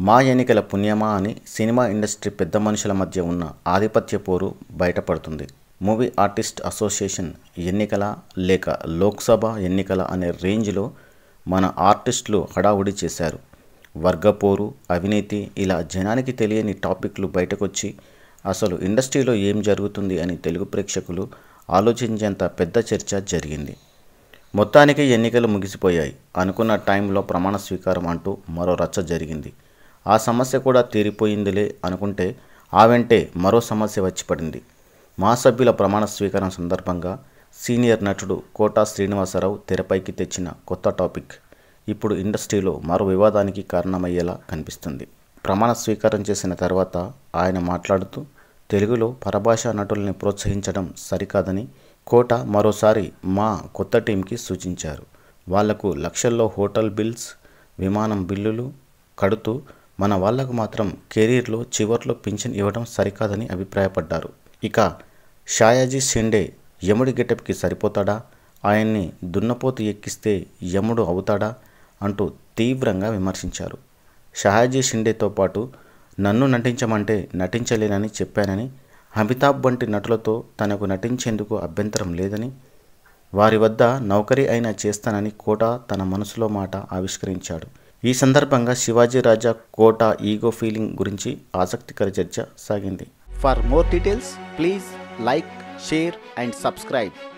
మా ఎన్నికల పుణ్యమా అని సినిమా ఇండస్ట్రీ పెద్ద మనుషుల మధ్య ఉన్న ఆధిపత్య పోరు బయటపడుతుంది మూవీ ఆర్టిస్ట్ అసోసియేషన్ ఎన్నికల లేక లోక్సభ ఎన్నికల అనే రేంజ్లో మన ఆర్టిస్టులు హడావుడి చేశారు వర్గపోరు అవినీతి ఇలా జనానికి తెలియని టాపిక్లు బయటకొచ్చి అసలు ఇండస్ట్రీలో ఏం జరుగుతుంది అని తెలుగు ప్రేక్షకులు ఆలోచించేంత పెద్ద చర్చ జరిగింది మొత్తానికి ఎన్నికలు ముగిసిపోయాయి అనుకున్న టైంలో ప్రమాణ స్వీకారం అంటూ మరో రచ్చ జరిగింది ఆ సమస్య కూడా తీరిపోయిందిలే అనుకుంటే ఆ వెంటే మరో సమస్య వచ్చి పడింది మా సభ్యుల ప్రమాణ స్వీకారం సందర్భంగా సీనియర్ నటుడు కోటా శ్రీనివాసరావు తెరపైకి తెచ్చిన కొత్త టాపిక్ ఇప్పుడు ఇండస్ట్రీలో మరో వివాదానికి కారణమయ్యేలా కనిపిస్తుంది ప్రమాణ స్వీకారం చేసిన తర్వాత ఆయన మాట్లాడుతూ తెలుగులో పరభాషా నటుల్ని ప్రోత్సహించడం సరికాదని కోట మరోసారి మా కొత్త టీంకి సూచించారు వాళ్లకు లక్షల్లో హోటల్ బిల్స్ విమానం బిల్లులు కడుతూ మన వాళ్లకు మాత్రం కెరీర్లో చివర్లో పింఛన్ ఇవ్వడం సరికాదని అభిప్రాయపడ్డారు ఇక షాయాజీ షిండే యముడి గెటప్కి సరిపోతాడా ఆయన్ని దున్నపోతు ఎక్కిస్తే యముడు అవుతాడా అంటూ తీవ్రంగా విమర్శించారు షహాజీ షిండేతో పాటు నన్ను నటించమంటే నటించలేనని చెప్పానని అమితాబ్ వంటి నటులతో తనకు నటించేందుకు అభ్యంతరం లేదని వారి వద్ద నౌకరీ అయినా చేస్తానని కోట తన మనసులో మాట ఆవిష్కరించాడు ఈ సందర్భంగా శివాజీ రాజా కోట ఈగో ఫీలింగ్ గురించి ఆసక్తికర చర్చ సాగింది For more details, please like, share, and subscribe.